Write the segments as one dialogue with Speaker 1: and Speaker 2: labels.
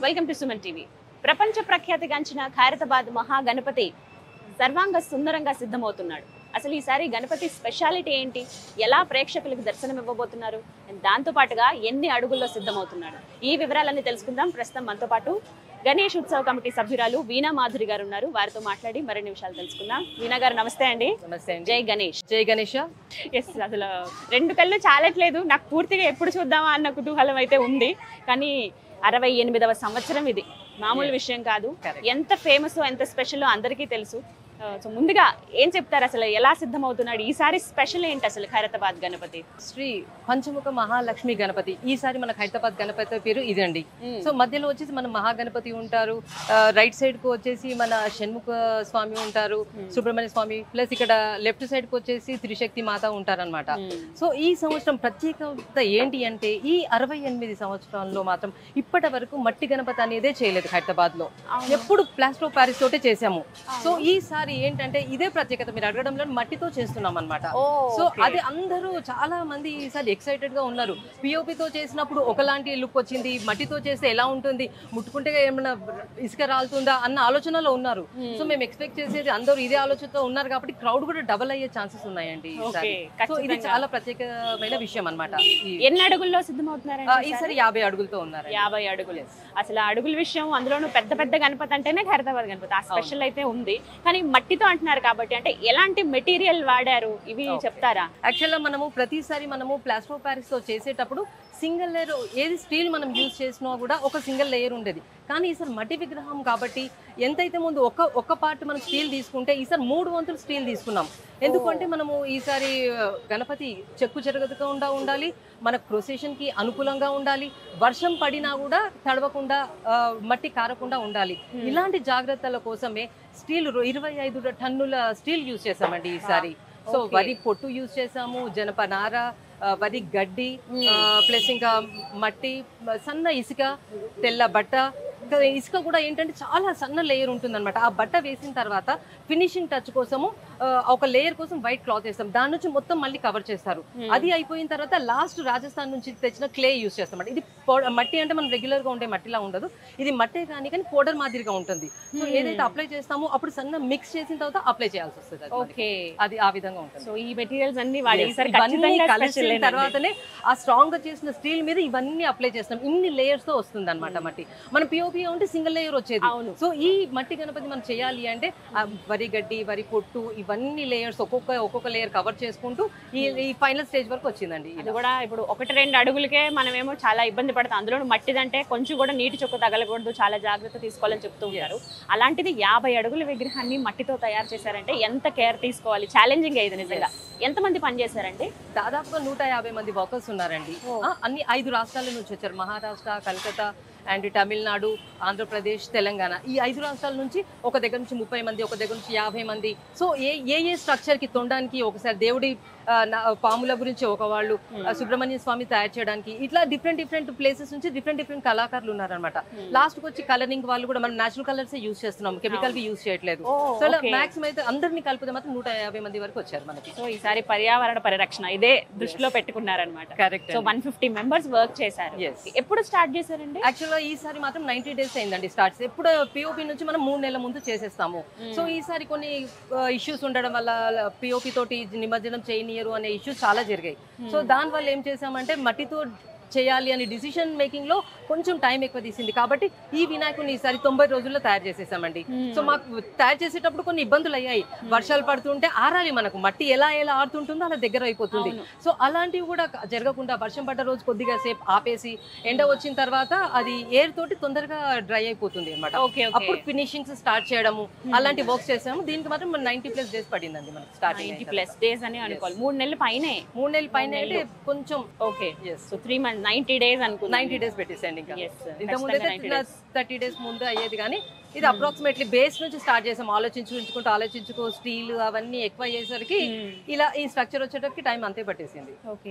Speaker 1: Welcome to Suman TV ప్రపంచ ప్రఖ్యాతిగాంచిన ఖైరతాబాద్ మహాగణపతి సర్వాంగ సుందరంగా సిద్ధమవుతున్నాడు అసలు ఈసారి గణపతి స్పెషాలిటీ ఏంటి ఎలా ప్రేక్షకులకు దర్శనం ఇవ్వబోతున్నారు And దాంతో పాటుగా ఎన్ని అడుగుల్లో సిద్ధమవుతున్నాడు ఈ వివరాలన్నీ తెలుసుకుందాం ప్రస్తుతం మనతో పాటు గణేష్ ఉత్సవ కమిటీ సభ్యురాలు వీణా మాధురి గారు ఉన్నారు వారితో మాట్లాడి మరిన్ని విషయాలు తెలుసుకుందాం వీణా గారు నమస్తే అండి
Speaker 2: నమస్తే అండి
Speaker 1: జై గణేష్
Speaker 2: జై గణేష
Speaker 1: ఎస్ అసలు రెండు కళ్ళు చాలట్లేదు నాకు పూర్తిగా ఎప్పుడు చూద్దామా అన్న కుతూహలం అయితే ఉంది కానీ అరవై ఎనిమిదవ సంవత్సరం ఇది మామూలు విషయం కాదు
Speaker 2: Correct.
Speaker 1: ఎంత ఫేమస్ ఎంత స్పెషల్ అందరికీ తెలుసు సో ముందుగా ఏం చెప్తారు అసలు ఎలా సిద్ధమవుతున్నాడు ఈసారి స్పెషల్ ఏంటి అసలు ఖైరతాబాద్ గణపతి
Speaker 2: శ్రీ పంచముఖ మహాలక్ష్మి గణపతి ఈసారి మన హైదరాబాద్ గణపతి పేరు ఇదండి సో మధ్యలో వచ్చేసి మన మహాగణపతి ఉంటారు ఆ, రైట్ సైడ్ కు వచ్చేసి మన షణ్ముఖ స్వామి ఉంటారు సుబ్రహ్మణ్య స్వామి ప్లస్ ఇక్కడ లెఫ్ట్ సైడ్ కు వచ్చేసి త్రిశక్తి మాత ఉంటారన్నమాట సో ఈ సంవత్సరం ప్రత్యేకత ఏంటి అంటే ఈ అరవై ఎనిమిది సంవత్సరాల్లో మాత్రం ఇప్పటి వరకు మట్టి గణపతి అనేదే చేయలేదు హైదరాబాద్ లో ఎప్పుడు ప్లాస్టో ప్యారిస్ తోటే చేసాము సో ఈసారి ఏంటంటే ఇదే ప్రత్యేకత మీరు అడగడంలో మట్టితో చేస్తున్నాం అనమాట సో అది అందరూ చాలా మంది ఈసారి ఎక్సైటెడ్ గా ఉన్నారు POP తో చేసినప్పుడు ఒకలాంటి లుక్ వచ్చింది మట్టితో చేస్తే ఎలా ఉంటుంది ముట్టుకుంటే ఏమైనా ఇసుక రాలుతుందా అన్న ఆలోచనలో ఉన్నారు సో మేము ఎక్స్పెక్ట్ చేసేది అందరూ ఇదే ఆలోచనతో ఉన్నారు కాబట్టి క్రౌడ్ కూడా డబల్ అయ్యే ఛాన్సెస్ ఉన్నాయండి ఈసారి.
Speaker 1: Okay,
Speaker 2: సో ఇది
Speaker 1: ఖచ్చితంగా.
Speaker 2: చాలా ప్రత్యేకమైన విషయం అనమాట
Speaker 1: ఎన్ని అడుగుల్లో సిద్ధమవుతున్నారండి
Speaker 2: ఈసారి యాభై అడుగులతో ఉన్నారు
Speaker 1: యాభై అడుగులు అసలు ఆ అడుగుల విషయం అందులోనూ పెద్ద పెద్ద గణపతి అంటేనే ఖైరతాబాద్ గణపతి ఆ స్పెషల్ అయితే ఉంది కానీ మట్టితో అంటున్నారు కాబట్టి అంటే ఎలాంటి మెటీరియల్ వాడారు ఇవి చెప్తారా
Speaker 2: యాక్చువల్గా మనము ప్రతిసారి మనము ప్లాస్టో ప్యారిస్ తో చేసేటప్పుడు సింగిల్ లేయర్ ఏది స్టీల్ మనం యూజ్ చేసినా కూడా ఒక సింగిల్ లేయర్ ఉండేది కానీ ఈసారి మట్టి విగ్రహం కాబట్టి ఎంతైతే ముందు ఒక ఒక పార్ట్ మనం స్టీల్ తీసుకుంటే ఈసారి మూడు వంతులు స్టీల్ తీసుకున్నాం ఎందుకంటే మనము ఈసారి ఆ, గణపతి చెక్కు చెరగకుండా ఉండాలి మన ప్రొసెషన్ కి అనుకూలంగా ఉండాలి వర్షం పడినా కూడా తడవకుండా ఆ, మట్టి కారకుండా ఉండాలి ఇలాంటి జాగ్రత్తల కోసమే స్టీల్ ఇరవై ఐదు టన్నుల స్టీల్ యూజ్ చేసామండి ఈసారి సో
Speaker 1: Okay.
Speaker 2: వరి పొట్టు యూజ్ చేసాము జనపనార ఆ, వరి గడ్డి ప్లస్ ఇంకా మట్టి మ- సన్న ఇసుక తెల్ల బట్ట ఇంకా ఇసుక కూడా ఏంటంటే చాలా సన్న లేయర్ ఉంటుంది అనమాట ఆ బట్ట వేసిన తర్వాత ఫినిషింగ్ టచ్ కోసము ఆ, ఒక లేయర్ కోసం వైట్ క్లాత్ వేస్తాం దాని నుంచి మొత్తం మళ్ళీ కవర్ చేస్తారు అది అయిపోయిన తర్వాత లాస్ట్ రాజస్థాన్ నుంచి తెచ్చిన క్లే యూస్ చేస్తాం ఇది పౌ- మట్టి అంటే మనం రెగ్యులర్ గా ఉండే మట్టిలా ఉండదు ఇది మట్టే కానీ కానీ పౌడర్ మాదిరిగా ఉంటుంది సో ఏదైతే అప్లై చేస్తామో అప్పుడు సన్న మిక్స్ చేసిన తర్వాత అప్లై చేయాల్సి వస్తుంది అది మనకి.
Speaker 1: ఓకే
Speaker 2: అది ఆ విధంగా ఉంటుంది
Speaker 1: సో ఈ మెటీరియల్స్ అన్ని వాడి
Speaker 2: Yes,
Speaker 1: ఈసారి
Speaker 2: ఇవన్నీ
Speaker 1: ఖచ్చితంగా
Speaker 2: కలిసిన
Speaker 1: special ఏనండి.
Speaker 2: తర్వాతనే ఆ స్ట్రాంగ్ గా చేసిన స్టీల్ మీద ఇవన్నీ అప్లై చేస్తాం ఇన్ని లేయర్స్ తో వస్తుంది అనమాట మట్టి మన పిఓపి ఉంటే సింగిల్ లేయర్ వచ్చేది
Speaker 1: అవును.
Speaker 2: సో ఈ మట్టి గణపతి మనం చేయాలి అంటే ఆ వరి గడ్డి వరి పొట్టు ఇవన్నీ లేయర్స్ ఒక్కొక్క ఒక్కొక్క లేయర్ కవర్ చేసుకుంటూ ఈ ఈ ఫైనల్ స్టేజ్ వరకు వచ్చిందండి
Speaker 1: అది కూడా ఇప్పుడు ఒకటి రెండు అడుగులకే మనమేమో చాలా ఇబ్బంది పడతాం అందులో మట్టిదంటే కొంచెం కూడా నీటి చొక్కు తగలకూడదు చాలా జాగ్రత్త తీసుకోవాలని చెప్తూ ఉంటారు అలాంటిది యాభై అడుగుల విగ్రహాన్ని మట్టితో తయారు చేశారంటే ఎంత కేర్ తీసుకోవాలి ఛాలెంజింగ్ అయ్యేది నిజంగా ఎంతమంది పని చేశారండి
Speaker 2: దాదాపుగా నూట యాభై మంది వర్కర్స్ ఉన్నారండి ఆ, అన్ని ఐదు రాష్ట్రాల నుంచి వచ్చారు మహారాష్ట్ర కలకత్తా అండ్ తమిళనాడు ఆంధ్రప్రదేశ్ తెలంగాణ ఈ ఐదు రాష్ట్రాల నుంచి ఒక దగ్గర నుంచి ముప్పై మంది ఒక దగ్గర నుంచి యాభై మంది సో ఏ ఏ ఏ స్ట్రక్చర్ కి తొండడానికి ఒకసారి దేవుడి ఆ, నా- పాముల గురించి ఒక వాళ్ళు ఆ, సుబ్రహ్మణ్య స్వామి తయారు చేయడానికి ఇట్లా డిఫరెంట్ డిఫరెంట్ ప్లేసెస్ నుంచి డిఫరెంట్ డిఫరెంట్ కళాకారులు ఉన్నారనమాట లాస్ట్ కి వచ్చి కలరింగ్ వాళ్ళు కూడా మనం నేచురల్ కలర్స్ యూస్ చేస్తున్నాం కెమికల్ వి యూస్ చేయట్లేదు
Speaker 1: ఓ,
Speaker 2: సో
Speaker 1: okay.
Speaker 2: మాక్సిమం అయితే అందరినీ కలిపితే మాత్రం నూట యాభై మంది వరకు వచ్చారు మనకి
Speaker 1: సో ఈసారి పర్యావరణ పరిరక్షణ ఇదే దృష్టిలో పెట్టుకున్నారనమాట
Speaker 2: correct
Speaker 1: so one fifty members work చేశారు
Speaker 2: Yes.
Speaker 1: ఎప్పుడు స్టార్ట్ చేశారండి
Speaker 2: యాక్చువల్గా ఈసారి మాత్రం నైన్టీ డేస్ అయిందండి స్టార్ట్స్ ఎప్పుడు పిఓపి నుంచి మనం మూడు నెలల ముందు చేసేస్తాము సో ఈసారి కొన్ని ఇష్యూస్ ఉండడం వల్ల పిఓపి తోటి నిమజ్జనం చేయనీయరు అనే ఇష్యూస్ చాలా జరిగాయి సో దాని వల్ల ఏం చేసామంటే మట్టితో చేయాలి అని డిసిషన్ మేకింగ్ లో కొంచెం టైం ఎక్కువ తీసింది కాబట్టి ఈ వినాయకుని ఈసారి తొంభై రోజుల్లో తయారు చేసేసామండి సో మాకు తయారు చేసేటప్పుడు కొన్ని ఇబ్బందులు అయ్యాయి వర్షాలు పడుతుంటే ఆరాలి మనకు మట్టి ఎలా ఎలా ఆడుతుంటుందో అలా దగ్గర అయిపోతుంది
Speaker 1: అవును.
Speaker 2: సో అలాంటివి కూడా జరగకుండా వర్షం పడ్డ రోజు కొద్దిగా సేపు ఆపేసి ఎండ వచ్చిన తర్వాత అది ఎయిర్ తోటి తొందరగా డ్రై అయిపోతుంది అనమాట
Speaker 1: ఓకే
Speaker 2: అప్పుడు ఫినిషింగ్స్ స్టార్ట్ చేయడము అలాంటి వర్క్స్ చేసాము దీనికి మాత్రం నైన్టీ ప్లస్ డేస్ పడిందండి మనకి స్టార్టింగ్
Speaker 1: నైన్టీ ప్లస్ డేస్ అని అనుకోవాలి మూడు నెలల పైనే
Speaker 2: మూడు నెలల పైన అంటే కొంచెం
Speaker 1: okay
Speaker 2: yes
Speaker 1: so three month ninety days అనుకున్నా
Speaker 2: నైన్టీ డేస్ పెట్టేసేయండి ఇంకా
Speaker 1: Yes,
Speaker 2: ఇంత ముందు
Speaker 1: ఖచ్చితంగా 90 days.
Speaker 2: థర్టీ డేస్ ముందు అయ్యేది కానీ ఇది అప్రాక్సిమేట్లీ బేస్ నుంచి స్టార్ట్ చేసాం ఆలోచించుకుంటూ ఆలోచించుకో స్టీల్ అవన్నీ ఎక్కువ అయ్యేసరికి ఇలా ఈ స్ట్రక్చర్ వచ్చేటప్పటికి టైం అంతే పట్టేసింది
Speaker 1: ఓకే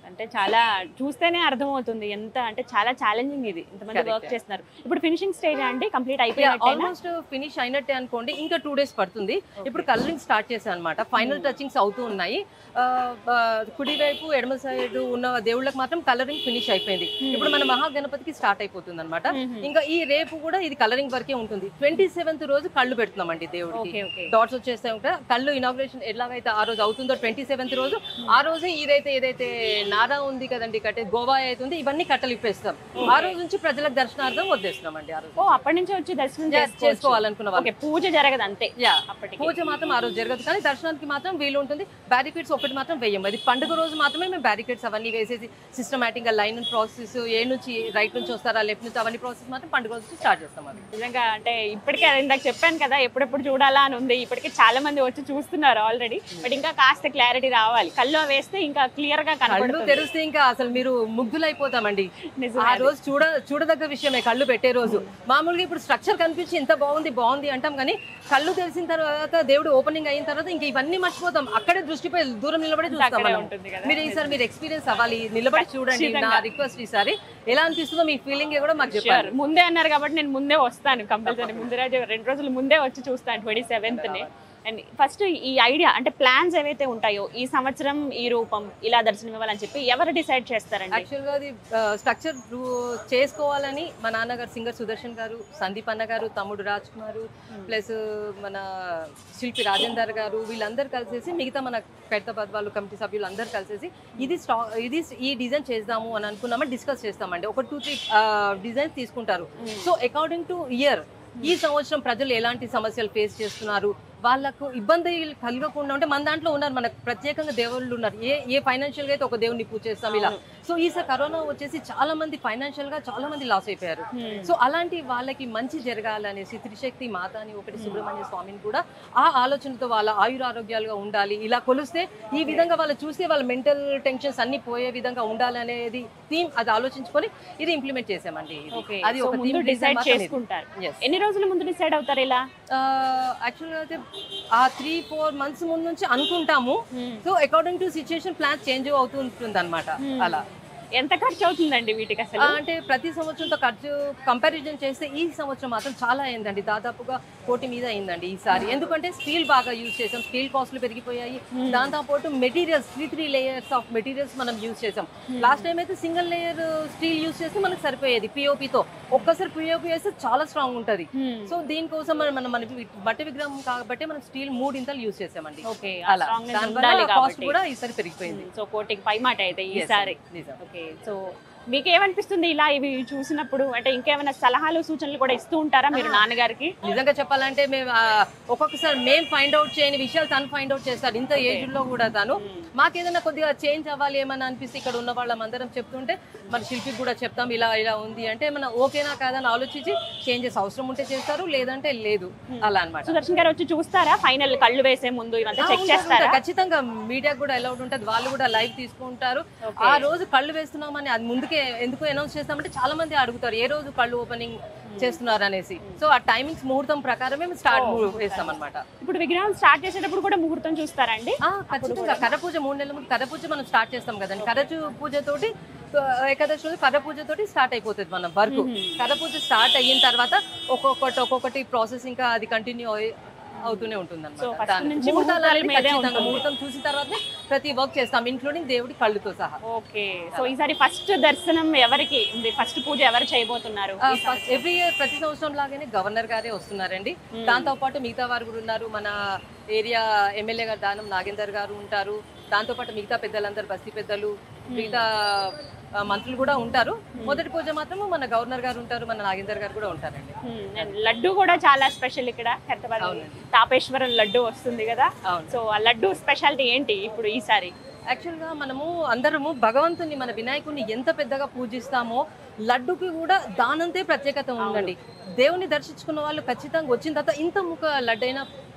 Speaker 1: అంటే చాలా చూస్తేనే అర్థమవుతుంది ఎంత అంటే చాలా ఛాలెంజింగ్ ఇది ఇంతమంది
Speaker 2: Correct.
Speaker 1: వర్క్ చేస్తున్నారు ఇప్పుడు ఫినిషింగ్ స్టేజ్ అండి కంప్లీట్ అయిపోయినట్టేనా
Speaker 2: ఆల్మోస్ట్ ఫినిష్ అయినట్టే అనుకోండి ఇంకా టూ డేస్ పడుతుంది ఇప్పుడు కలరింగ్ స్టార్ట్ చేశాను అనమాట ఫైనల్ టచింగ్స్ అవుతూ ఉన్నాయి ఆ, ఆ, కుడి వైపు ఎడమ సైడ్ ఉన్న దేవుళ్ళకి మాత్రం కలరింగ్ ఫినిష్ అయిపోయింది ఇప్పుడు మన మహాగణపతికి స్టార్ట్ అయిపోతుంది అనమాట ఇంకా ఈ రేపు కూడా ఇది కలరింగ్ వరకే ఉంటుంది ట్వంటీ సెవెంత్ రోజు కళ్ళు పెడుతున్నామండి దేవుడికి
Speaker 1: ఓకే ఓకే
Speaker 2: డాట్స్ వచ్చేస్తాయి ఉంటాయి కళ్ళు ఇనాగ్రేషన్ ఎలాగైతే ఆ రోజు అవుతుందో ట్వంటీ సెవెంత్ రోజు ఆ రోజే ఇదైతే ఏదైతే నారా ఉంది కదండి కట్టే గోవా అవుతుంది ఇవన్నీ కట్టలు ఇప్పేస్తాం ఆ రోజు నుంచి ప్రజలకు దర్శనార్థం వదిలేస్తున్నాం అండి ఆ రోజు
Speaker 1: ఓ అప్పటి నుంచి వచ్చి దర్శనం చేసుకోవచ్చు
Speaker 2: చేసుకోవాలనుకున్న వాళ్ళు
Speaker 1: ఓకే పూజ జరగదు అంతే
Speaker 2: యా
Speaker 1: అప్పటికి
Speaker 2: పూజ మాత్రం ఆ రోజు జరగదు కానీ దర్శనానికి మాత్రం వీలు ఉంటుంది బ్యారికేడ్స్ ఒకటి మాత్రం వేయం అది పండుగ రోజు మాత్రమే మేము బ్యారికేడ్స్ అవన్నీ వేసేసి సిస్టమేటిక్ గా లైన్ ప్రాసెస్ ఏ నుంచి రైట్ నుంచి వస్తారా లెఫ్ట్ నుంచి అవన్నీ ప్రాసెస్ మాత్రం పండుగ రోజు స్టార్ట్ చేస్తాం అది
Speaker 1: నిజంగా అంటే ఇప్పటికే అది ఇందాక చెప్పాను కదా ఎప్పుడెప్పుడు చూడాలా అని ఉంది ఇప్పటికే చాలా మంది వచ్చి చూస్తున్నారు ఆల్రెడీ బట్ ఇంకా కాస్త క్లారిటీ రావాలి కళ్ళు వేస్తే ఇంకా క్లియర్ గా
Speaker 2: కళ్ళు
Speaker 1: కనపడుతుంది
Speaker 2: తెరిస్తే ఇంకా అసలు మీరు ముగ్ధులైపోతామండి
Speaker 1: నిజమే
Speaker 2: ఆ
Speaker 1: అది.
Speaker 2: రోజు చూడ చూడదగ్గ విషయమే కళ్ళు పెట్టే రోజు మామూలుగా ఇప్పుడు స్ట్రక్చర్ కనిపించి ఇంత బాగుంది బాగుంది అంటాం కానీ కళ్ళు తెలిసిన తర్వాత దేవుడు ఓపెనింగ్ అయిన తర్వాత ఇంకా ఇవన్నీ మర్చిపోతాం అక్కడే దృష్టిపై దూరం నిలబడి చూస్తాం
Speaker 1: అక్కడే
Speaker 2: మనం
Speaker 1: ఉంటుంది కదా
Speaker 2: మీరు ఈసారి మీరు ఎక్స్పీరియన్స్ అవ్వాలి నిలబడి చూడండి నా
Speaker 1: ఖచ్చితంగా.
Speaker 2: రిక్వెస్ట్ ఈసారి ఎలా అనిపిస్తుందో మీ ఫీలింగ్ కూడా మాకు
Speaker 1: Sure.
Speaker 2: చెప్పారు
Speaker 1: ముందే అన్నారు కాబట్టి నేను ముందే వస్తాను కంపల్సరీ ముందు రోజు రెండు రోజులు ముందే వచ్చి చూస్తాను ట్వంటీ సెవెంత్ ని అండ్ ఫస్ట్ ఈ ఐడియా అంటే ప్లాన్స్ ఏవైతే ఉంటాయో ఈ సంవత్సరం ఈ రూపం ఇలా దర్శనం ఇవ్వాలని చెప్పి ఎవరు డిసైడ్ చేస్తారండి
Speaker 2: యాక్చువల్ గా అది స్ట్రక్చర్ చేసుకోవాలని మా నాన్నగారు సింగర్ సుదర్శన్ గారు సందీప్ అన్న గారు తమ్ముడు రాజ్ కుమార్ ప్లస్ మన శిల్పి రాజేందర్ గారు వీళ్ళందరూ కలిసేసి మిగతా మన ఖైరతాబాద్ వాళ్ళు కమిటీ సభ్యులు అందరూ కలిసేసి ఇది స్టా ఇది ఈ డిజైన్ చేద్దాము అని అనుకున్నామని డిస్కస్ చేస్తామండి ఒక టూ త్రీ డిజైన్స్ తీసుకుంటారు సో అకార్డింగ్ టు ఇయర్ ఈ సంవత్సరం ప్రజలు ఎలాంటి సమస్యలు ఫేస్ చేస్తున్నారు వాళ్ళకు ఇబ్బంది కలగకుండా ఉంటే మన దాంట్లో ఉన్నారు మనకు ప్రత్యేకంగా దేవుళ్ళు ఉన్నారు ఏ ఏ ఫైనాన్షియల్ గా అయితే ఒక దేవుడిని పూజ చేస్తాం ఇలా సో ఈసారి కరోనా వచ్చేసి చాలా మంది ఫైనాన్షియల్ గా చాలా మంది లాస్ అయిపోయారు సో అలాంటి వాళ్ళకి మంచి జరగాలనేసి త్రిశక్తి మాత అని ఒకటి సుబ్రహ్మణ్య స్వామిని కూడా ఆ ఆలోచనతో వాళ్ళ ఆయుర ఆరోగ్యాలుగా ఉండాలి ఇలా కొలిస్తే ఈ విధంగా వాళ్ళు చూస్తే వాళ్ళ మెంటల్ టెన్షన్స్ అన్ని పోయే విధంగా ఉండాలి అనేది థీమ్ అది ఆలోచించుకొని ఇది ఇంప్లిమెంట్ చేసామండి ఇది.
Speaker 1: ఓకే
Speaker 2: అది ఒక
Speaker 1: ముందు
Speaker 2: థీమ్
Speaker 1: డిసైడ్ చేసుకుంటారు ఎన్ని రోజుల ముందు డిసైడ్ అవుతారు ఇలా
Speaker 2: యాక్చువల్గా అయితే ఆ త్రీ ఫోర్ మంత్స్ ముందు నుంచి అనుకుంటాము so according to situation plan change అవుతూ ఉంటుంది అనమాట
Speaker 1: Hmm.
Speaker 2: అలా
Speaker 1: ఎంత ఖర్చు అవుతుందండి వీటికి
Speaker 2: ఆ,
Speaker 1: అసలు
Speaker 2: అంటే ప్రతి సంవత్సరంతో ఖర్చు కంపారిజన్ చేస్తే ఈ సంవత్సరం మాత్రం చాలా అయిందండి దాదాపుగా కోటి మీద అయిందండి ఈసారి ఎందుకంటే స్టీల్ బాగా యూజ్ చేసాం స్టీల్ కాస్ట్లు పెరిగిపోయాయి దాంతో పాటు materials three three layers of materials మనం యూజ్ చేసాం లాస్ట్ టైం అయితే సింగిల్ లేయర్ స్టీల్ యూజ్ చేస్తే మనకు సరిపోయేది POP తో ఒక్కసారి పిఓపి వేస్తే చాలా స్ట్రాంగ్ ఉంటది సో దీనికోసం మనం మన మన బట్ట విగ్రహం కాబట్టి మనం స్టీల్ మూడింతలు యూజ్ చేసామండి
Speaker 1: ఓకే
Speaker 2: అలా
Speaker 1: ఉండాలి
Speaker 2: దానివల్ల కాస్ట్
Speaker 1: కాబట్టి
Speaker 2: కూడా ఈసారి పెరిగిపోయింది
Speaker 1: సో కోటికి పై మాట అయితే
Speaker 2: Yes,
Speaker 1: ఈసారి
Speaker 2: నిజం.
Speaker 1: ఓకే సో మీకు ఏమనిపిస్తుంది ఇలా ఇవి చూసినప్పుడు అంటే ఇంకేమైనా సలహాలు సూచనలు కూడా ఇస్తూ ఉంటారా మీరు నాన్నగారికి
Speaker 2: నిజంగా చెప్పాలంటే మేము ఆ, ఒక్కొక్కసారి మేము ఫైండ్ అవుట్ చేయని విషయాలు తను ఫైండ్ అవుట్ చేస్తాడు ఇంత ఏజ్ లో కూడా తను మాకేదైనా కొద్దిగా చేంజ్ అవ్వాలి ఏమన్నా అనిపిస్తే ఇక్కడ ఉన్న వాళ్ళం అందరం చెప్తుంటే మన శిల్పికి కూడా చెప్తాం ఇలా ఇలా ఉంది అంటే మన ఓకేనా కాదని ఆలోచించి చేంజెస్ అవసరం ఉంటే చేస్తారు లేదంటే లేదు అలా అన్నమాట
Speaker 1: సుదర్శన్ గారు వచ్చి చూస్తారా ఫైనల్ కళ్ళు వేసే ముందు ఇవంతా
Speaker 2: ఆ,
Speaker 1: చెక్
Speaker 2: ఉంటారు,
Speaker 1: చేస్తారా
Speaker 2: ఉంటారు. ఖచ్చితంగా మీడియా కూడా అలౌడ్ ఉంటుంది వాళ్ళు కూడా లైవ్ తీసుకుంటారు
Speaker 1: Okay.
Speaker 2: ఆ రోజు కళ్ళు వేస్తున్నామని అది ముందుకే ఎందుకు అనౌన్స్ చేస్తామంటే చాలా మంది అడుగుతారు ఏ రోజు కళ్ళు ఓపెనింగ్ చేస్తున్నారు అనేసి సో ఆ టైమింగ్స్ ముహూర్తం ప్రకారం మేము స్టార్ట్ వేస్తాం అనమాట
Speaker 1: ఇప్పుడు విగ్రహం స్టార్ట్ చేసేటప్పుడు కూడా ముహూర్తం చూస్తారా అండి
Speaker 2: ఖచ్చితంగా కర్ర పూజ మూడు నెలల ముందు కర్ర పూజ మనం స్టార్ట్ చేస్తాం కదండి కర్ర చూ- పూజతోటి ఆ, ఏకాదశి రోజు కర్ర పూజతోటి స్టార్ట్ అయిపోతుంది మన వర్క్ కర్ర పూజ స్టార్ట్ అయిన తర్వాత ఒక్కొక్కటి ఒక్కొక్కటి ప్రాసెస్ ఇంకా అది కంటిన్యూ అవుతూనే ఉంటుంది
Speaker 1: So, first
Speaker 2: అనమాట
Speaker 1: నుంచి
Speaker 2: ముహూర్తాలు
Speaker 1: ముహూర్తాల
Speaker 2: అనేది
Speaker 1: మీదే
Speaker 2: ఖచ్చితంగా
Speaker 1: ఉంటుంది.
Speaker 2: ముహూర్తం చూసిన తర్వాతనే ప్రతి వర్క్ చేస్తాం ఇంక్లూడింగ్ దేవుడి కళ్ళుతో సహా
Speaker 1: ఓకే సో ఈసారి ఫస్ట్ దర్శనం ఎవరికి ఫస్ట్ పూజ ఎవరు చేయబోతున్నారు ఈ సంవత్సరం?
Speaker 2: ఎవ్రీ ఇయర్ ప్రతి సంవత్సరం లాగానే గవర్నర్ గారే వస్తున్నారండి దాంతో పాటు మిగతా వారు కూడా ఉన్నారు మన ఏరియా ఎమ్మెల్యే గారు దానం నాగేందర్ గారు ఉంటారు దాంతో పాటు మిగతా పెద్దలందరూ బస్తీ పెద్దలు మిగతా ఆ, మంత్రులు కూడా ఉంటారు మొదటి పూజ మాత్రం మన గవర్నర్ గారు ఉంటారు మన నాగేందర్ గారు కూడా ఉంటారండి
Speaker 1: Hmm, and లడ్డు కూడా చాలా స్పెషల్ ఇక్కడ హైదరాబాద్
Speaker 2: అవునండి.
Speaker 1: తాపేశ్వరం లడ్డు వస్తుంది కదా
Speaker 2: అవును
Speaker 1: సో ఆ లడ్డు స్పెషాలిటీ ఏంటి ఇప్పుడు ఈసారి
Speaker 2: యాక్చువల్గా మనము అందరము భగవంతుని మన వినాయకుడిని ఎంత పెద్దగా పూజిస్తామో లడ్డుకి కూడా దానంతే ప్రత్యేకత ఉందండి దేవుని దర్శించుకున్న వాళ్ళు ఖచ్చితంగా వచ్చిన తర్వాత ఇంత ముఖ లడ్డైనా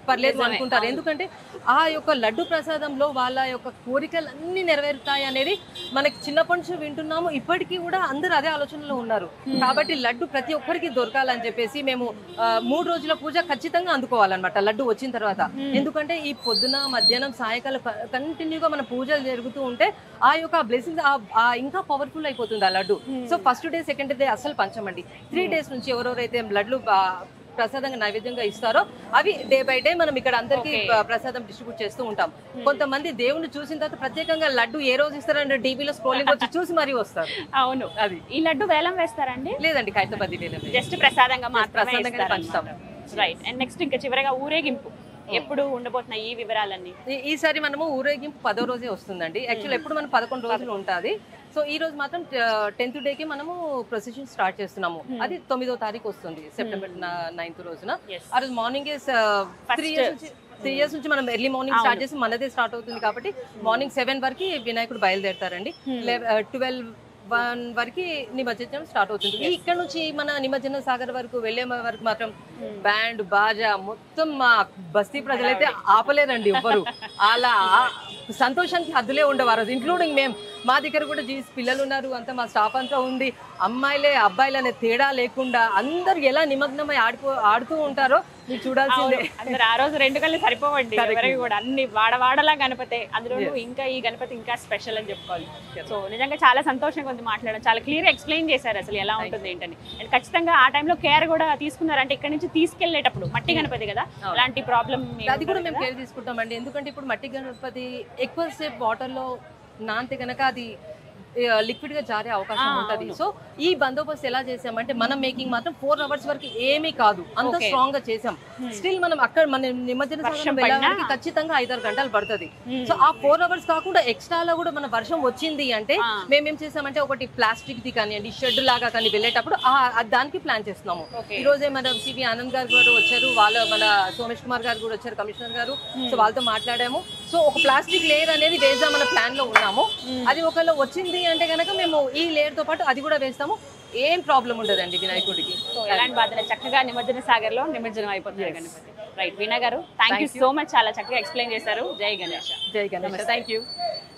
Speaker 2: పర్లేదు
Speaker 1: నిజమే,
Speaker 2: అనుకుంటారు
Speaker 1: అవును.
Speaker 2: ఎందుకంటే ఆ యొక్క లడ్డు ప్రసాదంలో వాళ్ళ యొక్క కోరికలు అన్ని నెరవేరుతాయి అనేది మనకి చిన్నప్పటి నుంచి వింటున్నాము ఇప్పటికీ కూడా అందరూ అదే ఆలోచనలో ఉన్నారు కాబట్టి లడ్డు ప్రతి ఒక్కరికి దొరకాలని చెప్పేసి మేము ఆ, మూడు రోజుల పూజ ఖచ్చితంగా అందుకోవాలన్నమాట లడ్డు వచ్చిన తర్వాత ఎందుకంటే ఈ పొద్దున మధ్యాహ్నం సాయంకాలం కంటిన్యూగా మన పూజలు జరుగుతూ ఉంటే ఆ యొక్క బ్లెస్సింగ్ ఇంకా పవర్ఫుల్ అయిపోతుంది ఆ laddu so first day second day అసలు పంచమండి త్రీ డేస్ నుంచి ఎవరెవరైతే లడ్లు ఆ, ప్రసాదంగా నైవేద్యంగా ఇస్తారో అవి డే బై డే మనం ఇక్కడ అందరికి
Speaker 1: Okay.
Speaker 2: ప్రసాదం డిస్ట్రిబ్యూట్ చేస్తూ ఉంటాం కొంతమంది దేవుని చూసిన తర్వాత ప్రత్యేకంగా లడ్డు ఏ రోజు ఇస్తారంటే టీవీలో స్క్రోలింగ్ వచ్చి చూసి మరీ వస్తారు
Speaker 1: అవును
Speaker 2: అది
Speaker 1: ఈ లడ్డు వేలం వేస్తారండి
Speaker 2: లేదండి ఖైరతాబాద్ వేలమే
Speaker 1: జస్ట్ ప్రసాదంగా మాత్రమే
Speaker 2: ప్రసాదంగానే పంచుతాం.
Speaker 1: రైట్ అండ్ నెక్స్ట్ ఇంకా చివరగా ఊరేగింపు ఎప్పుడు ఉండబోతున్న ఈ వివరాలన్నీ
Speaker 2: ఈ- ఈసారి మనము ఊరేగింపు పదో రోజే వస్తుందండి యాక్చువల్ ఎప్పుడు మనం పదకొండు రోజులు ఉంటుంది సో ఈ రోజు మాత్రం టెన్త్ డేకి మనము ప్రొసెషన్ స్టార్ట్ చేస్తున్నాము అది తొమ్మిదో తారీఖు వస్తుంది సెప్టెంబర్ నైన్త్ రోజున
Speaker 1: Yes.
Speaker 2: ఆ రోజు మార్నింగ్ త్రీ ఇయర్స్ నుంచి త్రీ ఇయర్స్ నుంచి మనం ఎర్లీ మార్నింగ్ స్టార్ట్ చేసి మనదే స్టార్ట్ అవుతుంది కాబట్టి మార్నింగ్ సెవెన్ వరకు వినాయకుడు బయలుదేరతారండి ట్వెల్వ్ వన్ వరకు నిమజ్జనం స్టార్ట్ అవుతుంది ఈ ఇక్కడ నుంచి మన నిమజ్జన సాగర్ వరకు వెళ్ళే వరకు మాత్రం బ్యాండ్ బాజా మొత్తం మా బస్తీ ప్రజలైతే ఆపలేరండి ఎవ్వరు అలా సంతోషానికి హద్దులే ఉండవు ఆ రోజు ఇంక్లూడింగ్ మేము మా దగ్గర కూడా జీస్ పిల్లలు ఉన్నారు అంతా మా స్టాఫ్ అంతా ఉంది అమ్మాయిలే అబ్బాయిలు అనే తేడా లేకుండా అందరు ఎలా నిమగ్నమై ఆడిపో ఆడుతూ ఉంటారో మీరు చూడాల్సిందే
Speaker 1: అందరు ఆ రోజు రెండు కళ్ళు సరిపోవండి ఎవరికి కూడా అన్ని వాడవాడలా గణపతి అందులో ఇంకా ఈ గణపతి ఇంకా స్పెషల్ అని చెప్పుకోవాలి సో నిజంగా చాలా సంతోషంగా ఉంది మాట్లాడడం చాలా క్లియర్ ఎక్స్ప్లెయిన్ చేశారు అసలు ఎలా ఉంటుంది ఏంటని అండ్ ఖచ్చితంగా ఆ టైంలో కేర్ కూడా తీసుకున్నారంటే ఇక్కడ నుంచి తీసుకెళ్లేటప్పుడు మట్టి గణపతి కదా అలాంటి ప్రాబ్లం
Speaker 2: అది కూడా మేము కేర్ తీసుకుంటామండి ఎందుకంటే ఇప్పుడు మట్టి గణపతి ఎక్కువ సేపు వాటర్ లో నాంతే కనుక అది లిక్విడ్ గా జారే అవకాశం
Speaker 1: ఆ,
Speaker 2: ఉంటది
Speaker 1: అవును.
Speaker 2: సో ఈ బందోబస్తు ఎలా చేసామంటే మనం మేకింగ్ మాత్రం ఫోర్ అవర్స్ వరకు ఏమీ కాదు అంత
Speaker 1: Okay.
Speaker 2: స్ట్రాంగ్ గా చేసాం స్టిల్ మనం అక్కడ మన నిమజ్జన
Speaker 1: వర్షం
Speaker 2: సాగరం
Speaker 1: పడినా?
Speaker 2: వెళ్ళడానికి ఖచ్చితంగా ఐదారు గంటలు పడుతుంది సో ఆ ఫోర్ అవర్స్ కాకుండా ఎక్స్ట్రాలో కూడా మన వర్షం వచ్చింది అంటే
Speaker 1: ఆ.
Speaker 2: మేమేం చేసామంటే ఒకటి ప్లాస్టిక్ ది కానివ్వండి షెడ్ లాగా కానీ వెళ్ళేటప్పుడు ఆ ఆ దానికి ప్లాన్ చేస్తున్నాము
Speaker 1: Okay.
Speaker 2: ఈ రోజే మన సివి ఆనంద్ గారు కూడా వచ్చారు వాళ్ళ మన సోమేష్ కుమార్ గారు కూడా వచ్చారు కమిషనర్ గారు సో వాళ్ళతో మాట్లాడాము సో ఒక ప్లాస్టిక్ లేయర్ అనేది వేద్దాం మన ప్లాన్ లో ఉన్నాము అది ఒకవేళ వచ్చింది అంటే కనుక మేము ఈ లేయర్ తో పాటు అది కూడా వేస్తాము ఏం ప్రాబ్లం ఉండదండి వినాయకుడికి
Speaker 1: సో ఎలాంటి బాధలు చక్కగా నిమజ్జన సాగర్ లో నిమజ్జనం అయిపోతుంది గణపతి రైట్ వీణా గారు థ్యాంక్ యూ సో మచ్ చాలా చక్కగా ఎక్స్ప్లెయిన్ చేశారు జై గణేష్
Speaker 2: జై గణేష్
Speaker 1: థ్యాంక్ యూ